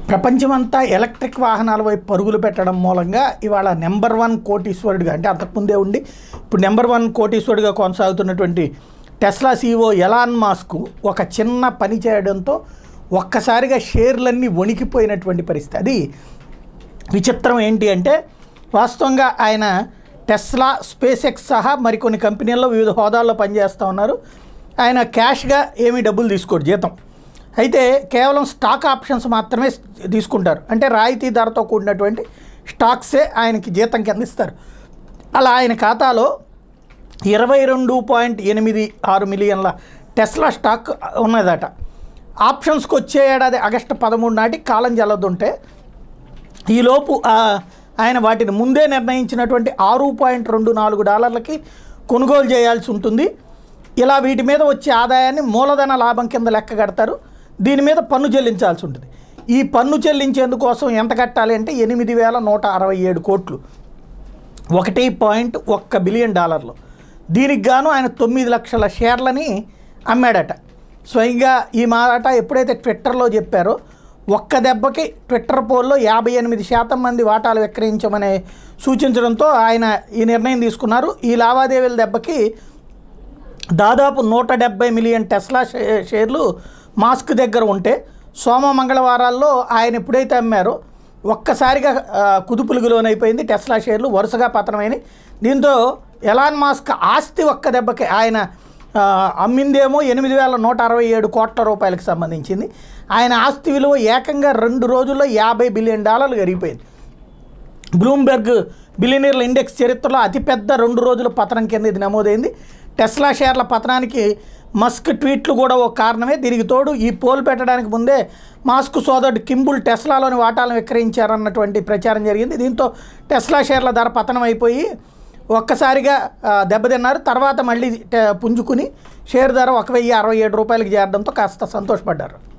ప్రపంచమంతా ఎలక్ట్రిక్ వాహనాల వైపు పరుగులు పెట్టడం మూలంగా ఇవాళ నెంబర్ వన్ కోటీశ్వరుడిగా అంటే అంతకుముందే ఉండి ఇప్పుడు నెంబర్ వన్ కోటీశ్వరుడిగా కొనసాగుతున్నటువంటి టెస్లా సీఈఓ ఎలాన్ మాస్క్ ఒక చిన్న పని చేయడంతో ఒక్కసారిగా షేర్లన్నీ వణికిపోయినటువంటి పరిస్థితి అది విచిత్రం ఏంటి అంటే వాస్తవంగా ఆయన టెస్లా స్పేస్ ఎక్స్ సహా మరికొన్ని కంపెనీల్లో వివిధ హోదాల్లో పనిచేస్తూ ఉన్నారు ఆయన క్యాష్గా ఏమీ డబ్బులు తీసుకోడు జీతం అయితే కేవలం స్టాక్ ఆప్షన్స్ మాత్రమే తీసుకుంటారు అంటే రాయితీ ధరతో కూడినటువంటి స్టాక్సే ఆయనకి జీతం కింద ఇస్తారు అలా ఆయన ఖాతాలో ఇరవై రెండు పాయింట్ ఎనిమిది ఆరు మిలియన్ల టెస్లా స్టాక్ ఉన్నదట ఆప్షన్స్కి వచ్చే ఏడాది ఆగస్టు పదమూడు నాటి కాలం జల్లదుంటే ఈలోపు ఆ, ఆయన వాటిని ముందే నిర్ణయించినటువంటి ఆరు పాయింట్ రెండు నాలుగు డాలర్లకి కొనుగోలు చేయాల్సి ఉంటుంది ఇలా వీటి మీద వచ్చే ఆదాయాన్ని మూలధన లాభం కింద లెక్క కడతారు దీని మీద పన్ను చెల్లించాల్సి ఉంటుంది ఈ పన్ను చెల్లించేందుకోసం ఎంత కట్టాలి అంటే ఎనిమిది వేల నూట అరవై ఏడు కోట్లు ఒకటి పాయింట్ ఒక్క బిలియన్ డాలర్లు దీనికి గాను ఆయన తొమ్మిది లక్షల షేర్లని అమ్మాడట స్వయంగా ఈ మాట ఎప్పుడైతే ట్విట్టర్లో చెప్పారో ఒక్క దెబ్బకి ట్విట్టర్ పోల్లో యాభై ఎనిమిది శాతం మంది వాటాలు విక్రయించమని సూచించడంతో ఆయన ఈ నిర్ణయం తీసుకున్నారు ఈ లావాదేవీల దెబ్బకి దాదాపు నూట డెబ్బై మిలియన్ టెస్లా షే- షేర్లు మాస్క్ దగ్గర ఉంటే సోమ మంగళవారాల్లో ఆయన ఎప్పుడైతే అమ్మారో ఒక్కసారిగా ఆ, కుదుపులకు లోనైపోయింది టెస్లా షేర్లు వరుసగా పతనమైనవి దీంతో ఎలాన్ మాస్క్ ఆస్తి ఒక్క దెబ్బకి ఆయన ఆ, అమ్మిందేమో ఎనిమిది వేల నూట అరవై ఏడు కోట్ల రూపాయలకు సంబంధించింది ఆయన ఆస్తి విలువ ఏకంగా రెండు రోజుల్లో యాభై బిలియన్ డాలర్లు కరిగిపోయింది బ్లూంబెర్గ్ బిలియనీర్ల ఇండెక్స్ చరిత్రలో అతిపెద్ద రెండు రోజుల పతనం కింద ఇది నమోదైంది టెస్లా షేర్ల పతనానికి మస్క్ ట్వీట్లు కూడా ఒక కారణమే దీనికి తోడు ఈ పోల్ పెట్టడానికి ముందే మాస్క్ సోదరుడు కింబుల్ టెస్లాలోని వాటాలను విక్రయించారన్నటువంటి ప్రచారం జరిగింది దీంతో టెస్లా షేర్ల ధర పతనం అయిపోయి ఒక్కసారిగా ఆ, దెబ్బతిన్నారు తర్వాత మళ్ళీ ట- పుంజుకుని షేర్ ధర ఒక వెయ్యి అరవై ఏడు రూపాయలకి చేరడంతో కాస్త సంతోషపడ్డారు